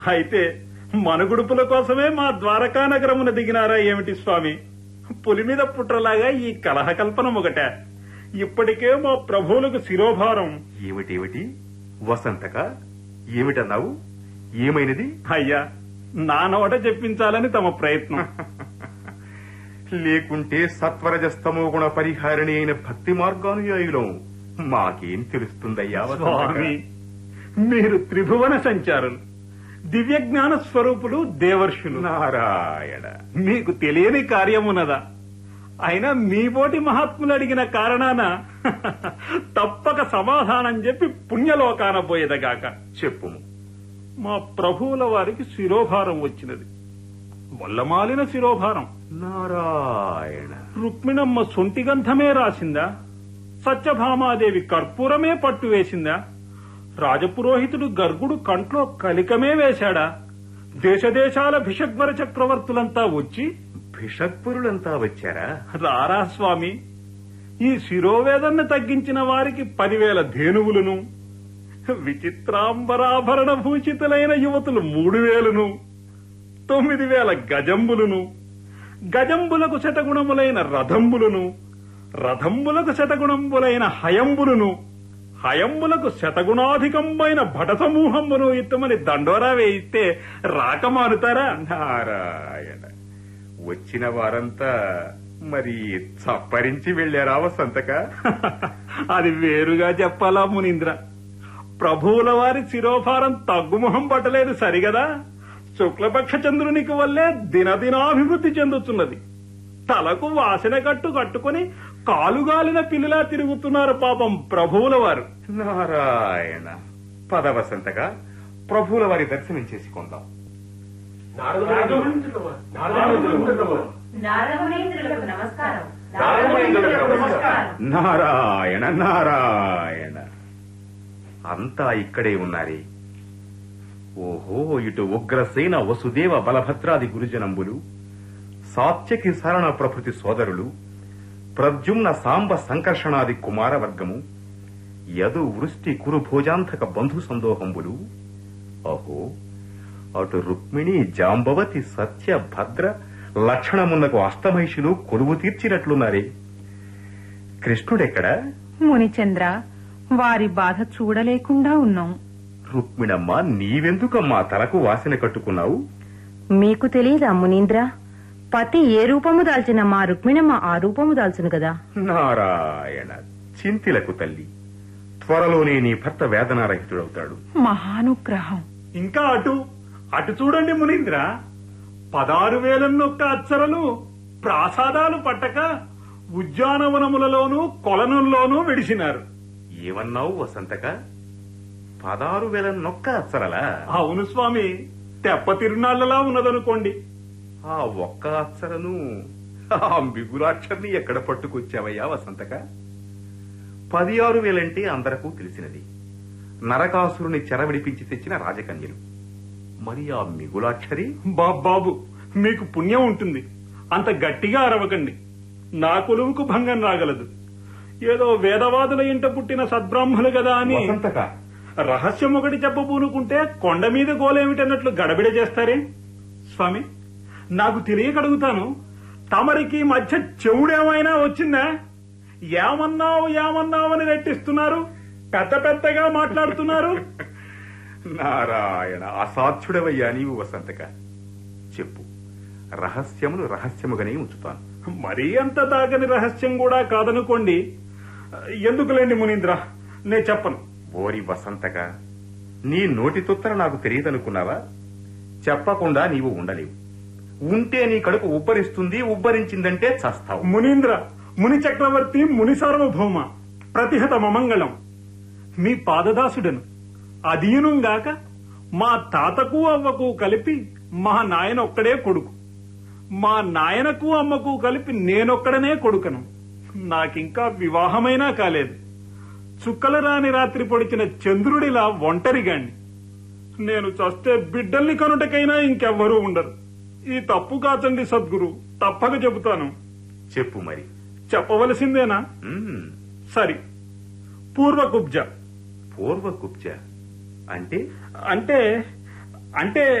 అయితే మనుగుడుపుల కోసమే మా ద్వారకా నగరమున దిగినారా ఏమిటి స్వామి పులి మీద పుట్రలాగా ఈ కలహకల్పన ఒకట ఇప్పటికే మా ప్రభువులకు శిరోభారం ఏమిటేమిటి వసంతక ఏమిటన్నావు ఏమైనది అయ్యా నా నోట చెప్పించాలని తమ ప్రయత్నం లేకుంటే సత్వరజస్తమో గుణ పరిహారిణి అయిన భక్తి మార్గానుయాయులం మాకేం తెలుస్తుందయ్యా వసంతక? స్వామి మీరు త్రిభువన సంచారులు దివ్య జ్ఞాన స్వరూపులు దేవర్షులు నారాయణ మీకు తెలియని కార్యమున్నదా అయినా మీ పోటి మహాత్ములు అడిగిన కారణాన తప్పక సమాధానం చెప్పి పుణ్యలోకాన పోయేదగాక చెప్పుము మా ప్రభువుల వారికి శిరోభారం వచ్చినది వల్లమాలిన శిరోభారం నారాయణ రుక్మిణమ్మ సొంటిగంధమే రాసిందా సత్యభామాదేవి కర్పూరమే పట్టు వేసిందా రాజపురోహితుడు గర్గుడు కంట్లో కలికమే వేశాడా దేశదేశాల భిషగ్వర చక్రవర్తులంతా వచ్చి భిషక్పురులంతా వచ్చారా రారా స్వామి ఈ శిరోవేదన్ని తగ్గించిన వారికి పదివేల ధేనువులను విచిత్రాంబరాభరణ భూషితులైన యువతులు మూడు వేలును తొమ్మిది వేల గజంబులను గజంబులకు శతగుణములైన రథంబులను రథంబులకు శతగుణంబులైన హయంబులను హయంబులకు శతగుణాధికంబైన భట సమూహంబును ఇత్తమని దండోరా వేయిస్తే రాక మారుతారా నారాయణ వచ్చిన వారంతా మరి చప్పరించి వెళ్లారా వసంతక అది వేరుగా చెప్పాలా మునీంద్ర ప్రభువుల వారి శిరోభారం తగ్గుముఖం పట్టలేదు సరిగదా శుక్లపక్ష చంద్రునికి వల్లే దినదినాభివృద్ధి చెందుతున్నది తలకు వాసన కట్టు కట్టుకుని కాలుగాలిన పిల్లిలా తిరుగుతున్నారు పాపం ప్రభువుల వారు నారాయణ పద వసంతక ప్రభువుల వారి దర్శనం చేసుకుందాం నారదమునీంద్రులకు నమస్కారం నారదమునీంద్రులకు నమస్కారం నారాయణ నారాయణ అంతా ఇక్కడే ఉన్నారే ఓహో ఇటు ఉగ్రసేన వసుదేవ బలభద్రాది గురుజనంబులు సాత్యకి శరణ ప్రకృతి సోదరులు ప్రద్యుమ్న సాంబ సంకర్షణాది కుమార వర్గము యదు వృష్టి కురు భోజాంతక బంధు సందోహంబులు అహో అటు రుక్మిణి జాంబవతి సత్య భద్ర లక్షణమున్నకు అష్టమహిషులు కొలువు తీర్చినట్లున్నారే కృష్ణుడెక్కడా మునిచంద్ర వారి బాధ చూడలేకుండా ఉన్నాం రుక్మిణమ్మ నీవెందుకమ్మా తలకు వాసన కట్టుకున్నావు మీకు తెలియదా మునీంద్ర పతి ఏ రూపము దాల్చిన మా రుక్మిణమ్మ ఆ రూపము దాల్చును కదా నారాయణ చింతిలకు తల్లి త్వరలోనే నీ భర్త వేదనారహితుడవుతాడు మహానుగ్రహం ఇంకా అటు అటు చూడండి మునీంద్ర పదారు వేలన్నొక్క అచ్చరలు ప్రాసాదాలు పట్టక ఉద్యానవనములలోనూ కొలనుల్లోనూ విడిసినారు ఏమన్నావు వసంతక పదారు వేల నొక్క అచ్చరలా అవును స్వామి తెప్ప తిరునాళ్లలా ఉన్నదనుకోండి ఆ ఒక్క అచ్చరను ఆ మిగులాక్షర్ని ఎక్కడ పట్టుకొచ్చావయ్యా వసంతక పది ఆరు వేలంటే అందరకు తెలిసినది నరకాసురుని చెర విడిపించి తెచ్చిన రాజకన్యలు మరి ఆ మిగులాక్షరి బాబాబు మీకు పుణ్యం ఉంటుంది అంత గట్టిగా అరవకండి నా కొలువుకు భంగం రాగలదు ఏదో వేదవాదుల ఇంట పుట్టిన సద్బ్రాహ్మలు కదా అని వసంతక రహస్యం ఒకటి చెప్పబూనుకుంటే కొండ మీద గోలేమిటన్నట్లు గడబిడ చేస్తారే స్వామి నాకు తెలియకడుగుతాను తమరికి మధ్య చెవుడేమైనా వచ్చిందా ఏమన్నావు ఏమన్నావు అని రెట్టిస్తున్నారు పెద్ద పెద్దగా మాట్లాడుతున్నారు నారాయణ అసాధ్యుడవయ్యా నీవు వసంతక చెప్పు రహస్యములు రహస్యముగానే ఉంచుతాను మరీ అంత దాగని రహస్యం కూడా కాదనుకోండి ఎందుకులేండి మునీంద్ర నే చెప్పను ఓరి వసంతక నీ నోటి తుత్తర నాకు తెలియదనుకున్నావా చెప్పకుండా నీవు ఉండలేవు ఉంటే నీ కడుపు ఉబ్బరిస్తుంది ఉబ్బరించిందంటే చస్తావు మునీంద్ర ముని చక్రవర్తి ముని సార్వభౌమ ప్రతిహత మమంగళం మీ పాదదాసుడను అధీనుగాక మా తాతకు అవ్వకు కలిపి మా నాయన ఒక్కడే కొడుకు మా నాయనకు అమ్మకు కలిపి నేనొక్కడనే కొడుకను నాకింకా వివాహమైనా కాలేదు చుక్కల రాని రాత్రి పొడిచిన చంద్రుడిలా ఒంటరిగాణ్ణి నేను చస్తే బిడ్డల్ని కనుటకైనా ఇంకెవ్వరూ ఉండరు ఈ తప్పు కాచండి సద్గురు తప్పక చెబుతాను చెప్పు మరి చెప్పవలసిందేనా మ్మ్. సరి పూర్వకుబ్జ పూర్వకుబ్జ అంటే అంటే అంటే